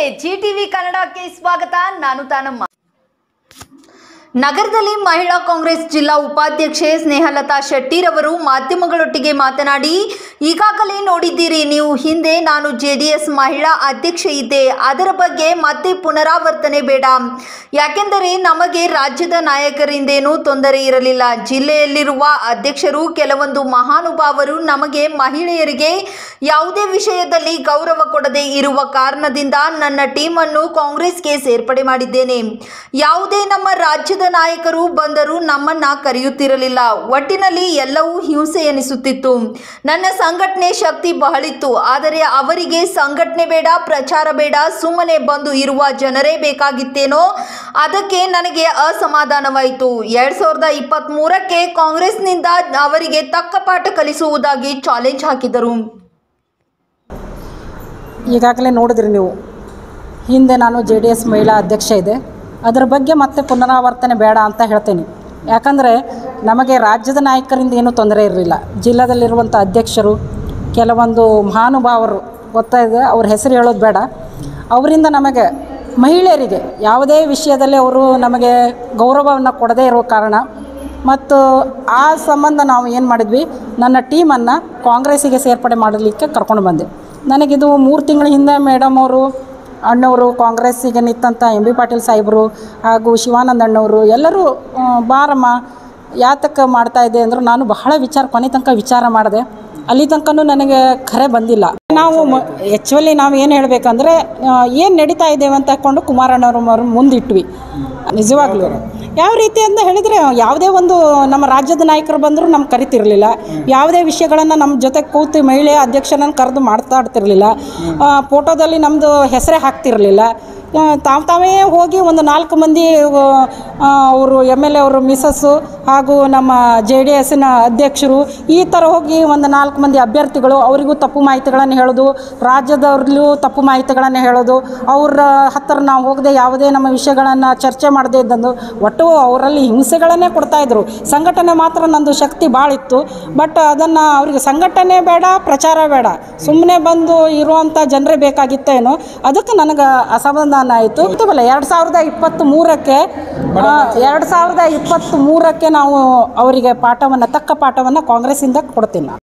G TV ಕನ್ನಡಕ್ಕೆ ಸ್ವಾಗತ ನಾನು ತಾನಮ್ಮ ನಗರದಲ್ಲಿ ಮಹಿಳಾ ಕಾಂಗ್ರೆಸ್ ಜಿಲ್ಲಾ ಉಪಾಧ್ಯಕ್ಷೆ ಸ್ನೇಹಲತಾ ಶೆಟ್ಟಿರವರು ಮಾಧ್ಯಮಗಳೊಟ್ಟಿಗೆ ಮಾತನಾಡಿ ಈಗಾಗಲೇ ನೋಡಿದ್ದೀರಿ ನೀವು ಹಿಂದೆ ನಾನು ಜೆ ಡಿ ಎಸ್ ಮಹಿಳಾ ಅಧ್ಯಕ್ಷೆ ಇದ್ದೆ ಅದರ ಬಗ್ಗೆ ಮತ್ತೆ ಪುನರಾವರ್ತನೆ ಬೇಡ ಯಾಕೆಂದರೆ ನಮಗೆ ರಾಜ್ಯದ ನಾಯಕರಿಂದೇನೂ ತೊಂದರೆ ಇರಲಿಲ್ಲ ಜಿಲ್ಲೆಯಲ್ಲಿರುವ ಅಧ್ಯಕ್ಷರು ಕೆಲವೊಂದು ಮಹಾನುಭಾವರು ನಮಗೆ ಮಹಿಳೆಯರಿಗೆ ಯಾವುದೇ ವಿಷಯದಲ್ಲಿ ಗೌರವ ಕೊಡದೆ ಇರುವ ಕಾರಣದಿಂದ ನನ್ನ ಟೀಮನ್ನು ಕಾಂಗ್ರೆಸ್ಗೆ ಸೇರ್ಪಡೆ ಮಾಡಿದ್ದೇನೆ ಯಾವುದೇ ನಮ್ಮ ರಾಜ್ಯದ ನಾಯಕರು ಬಂದರೂ ನಮ್ಮನ್ನ ಕರೆಯುತ್ತಿರಲಿಲ್ಲ ಒಟ್ಟಿನಲ್ಲಿ ಎಲ್ಲವೂ ಹಿಂಸೆ ಎನಿಸುತ್ತಿತ್ತು ನನ್ನ ಸಂಘಟನೆ ಶಕ್ತಿ ಬಹಳಿತ್ತು ಆದರೆ ಅವರಿಗೆ ಸಂಘಟನೆ ಬೇಡ ಪ್ರಚಾರ ಬೇಡ ಸುಮ್ಮನೆ ಬಂದು ಇರುವ ಜನರೇ ಬೇಕಾಗಿತ್ತೇನೋ ಅದಕ್ಕೆ ನನಗೆ ಅಸಮಾಧಾನವಾಯಿತು ಎರಡ್ ಸಾವಿರದ ಇಪ್ಪತ್ತ್ ಮೂರಕ್ಕೆ ಕಾಂಗ್ರೆಸ್ನಿಂದ ಅವರಿಗೆ ತಕ್ಕ ಪಾಠ ಕಲಿಸುವುದಾಗಿ ಚಾಲೆಂಜ್ ಹಾಕಿದರು ಈಗಾಗಲೇ ನೋಡಿದ್ರಿ ನೀವು ಹಿಂದೆ ನಾನು ಜೆ ಡಿ ಎಸ್ ಮಹಿಳಾ ಅಧ್ಯಕ್ಷ ಇದೆ ಅದರ ಬಗ್ಗೆ ಮತ್ತೆ ಪುನರಾವರ್ತನೆ ಬೇಡ ಅಂತ ಹೇಳ್ತೇನೆ ಯಾಕಂದರೆ ನಮಗೆ ರಾಜ್ಯದ ನಾಯಕರಿಂದ ಏನೂ ತೊಂದರೆ ಇರಲಿಲ್ಲ ಜಿಲ್ಲಾದಲ್ಲಿರುವಂಥ ಅಧ್ಯಕ್ಷರು ಕೆಲವೊಂದು ಮಹಾನುಭಾವರು ಗೊತ್ತಾಯಿದೆ ಅವ್ರ ಹೆಸರು ಹೇಳೋದು ಬೇಡ ಅವರಿಂದ ನಮಗೆ ಮಹಿಳೆಯರಿಗೆ ಯಾವುದೇ ವಿಷಯದಲ್ಲಿ ಅವರು ನಮಗೆ ಗೌರವವನ್ನು ಕೊಡದೇ ಇರೋ ಕಾರಣ ಮತ್ತು ಆ ಸಂಬಂಧ ನಾವು ಏನು ಮಾಡಿದ್ವಿ ನನ್ನ ಟೀಮನ್ನು ಕಾಂಗ್ರೆಸ್ಸಿಗೆ ಸೇರ್ಪಡೆ ಮಾಡಲಿಕ್ಕೆ ಕರ್ಕೊಂಡು ಬಂದೆ ನನಗಿದು ಮೂರು ತಿಂಗಳ ಹಿಂದೆ ಮೇಡಮ್ ಅವರು ಅಣ್ಣವರು ಕಾಂಗ್ರೆಸ್ಸಿಗೆ ನಿಂತಂಥ ಎಂ ಬಿ ಪಾಟೀಲ್ ಸಾಹೇಬರು ಹಾಗೂ ಶಿವಾನಂದ ಅಣ್ಣವರು ಎಲ್ಲರೂ ಆ, ಬಾರಮ್ಮ ಯಾತಕ್ಕೆ ಮಾಡ್ತಾ ಇದೆ ಅಂದರು ನಾನು ಬಹಳ ವಿಚಾರ ಕೊನೆ ತನಕ ವಿಚಾರ ಮಾಡಿದೆ ಅಲ್ಲಿ ತನಕನೂ ನನಗೆ ಖರೆ ಬಂದಿಲ್ಲ ನಾವು ಆ್ಯಕ್ಚುಲಿ ನಾವು ಏನು ಹೇಳಬೇಕಂದ್ರೆ ಏನು ನಡೀತಾ ಇದ್ದೇವೆ ಅಂತ ಹಾಕ್ಕೊಂಡು ಕುಮಾರಣ್ಣವ್ರ ಮುಂದಿಟ್ವಿ ನಿಜವಾಗ್ಲೂ ಯಾವ ರೀತಿ ಅಂತ ಹೇಳಿದರೆ ಯಾವುದೇ ಒಂದು ನಮ್ಮ ರಾಜ್ಯದ ನಾಯಕರು ಬಂದರೂ ನಮ್ಗೆ ಕರಿತಿರಲಿಲ್ಲ ಯಾವುದೇ ವಿಷಯಗಳನ್ನು ನಮ್ಮ ಜೊತೆ ಕೂತು ಮಹಿಳೆಯ ಅಧ್ಯಕ್ಷನನ್ನು ಕರೆದು ಮಾತಾಡ್ತಿರಲಿಲ್ಲ ಫೋಟೋದಲ್ಲಿ ನಮ್ಮದು ಹೆಸರೇ ಹಾಕ್ತಿರಲಿಲ್ಲ ತಾವು ತಾವೇ ಹೋಗಿ ಒಂದು ನಾಲ್ಕು ಮಂದಿ ಅವರು ಎಮ್ ಎಲ್ ಎ ಅವರು ಮಿಸಸ್ಸು ಹಾಗೂ ನಮ್ಮ ಜೆ ಡಿ ಎಸ್ಸಿನ ಅಧ್ಯಕ್ಷರು ಈ ಥರ ಹೋಗಿ ಒಂದು ನಾಲ್ಕು ಮಂದಿ ಅಭ್ಯರ್ಥಿಗಳು ಅವರಿಗೂ ತಪ್ಪು ಮಾಹಿತಿಗಳನ್ನು ಹೇಳೋದು ರಾಜ್ಯದವ್ರಲ್ಲೂ ತಪ್ಪು ಮಾಹಿತಿಗಳನ್ನು ಹೇಳೋದು ಅವ್ರ ಹತ್ತಿರ ನಾವು ಹೋಗದೆ ಯಾವುದೇ ನಮ್ಮ ವಿಷಯಗಳನ್ನು ಚರ್ಚೆ ಮಾಡದೇ ಇದ್ದಂದು ಒಟ್ಟು ಅವರಲ್ಲಿ ಹಿಂಸೆಗಳನ್ನೇ ಕೊಡ್ತಾಯಿದ್ರು ಸಂಘಟನೆ ಮಾತ್ರ ನಂದು ಶಕ್ತಿ ಭಾಳ ಇತ್ತು ಬಟ್ ಅದನ್ನು ಅವರಿಗೆ ಸಂಘಟನೆ ಬೇಡ ಪ್ರಚಾರ ಬೇಡ ಸುಮ್ಮನೆ ಬಂದು ಇರುವಂಥ ಜನರೇ ಬೇಕಾಗಿತ್ತೇನೋ ಅದಕ್ಕೆ ನನಗೆ ಅಸಮಾಧಾನ ಆಯಿತು ಗೊತ್ತಲ್ಲ ಎರಡು ಸಾವಿರದ ಇಪ್ಪತ್ತ್ ಮೂರಕ್ಕೆ ಎರಡು ಸಾವಿರದ ಇಪ್ಪತ್ತ್ ಮೂರಕ್ಕೆ ನಾವು ಅವರಿಗೆ ಪಾಠವನ್ನು ತಕ್ಕ ಪಾಠವನ್ನು ಕಾಂಗ್ರೆಸ್ಸಿಂದ ಕೊಡ್ತೀನಿ ನಾನು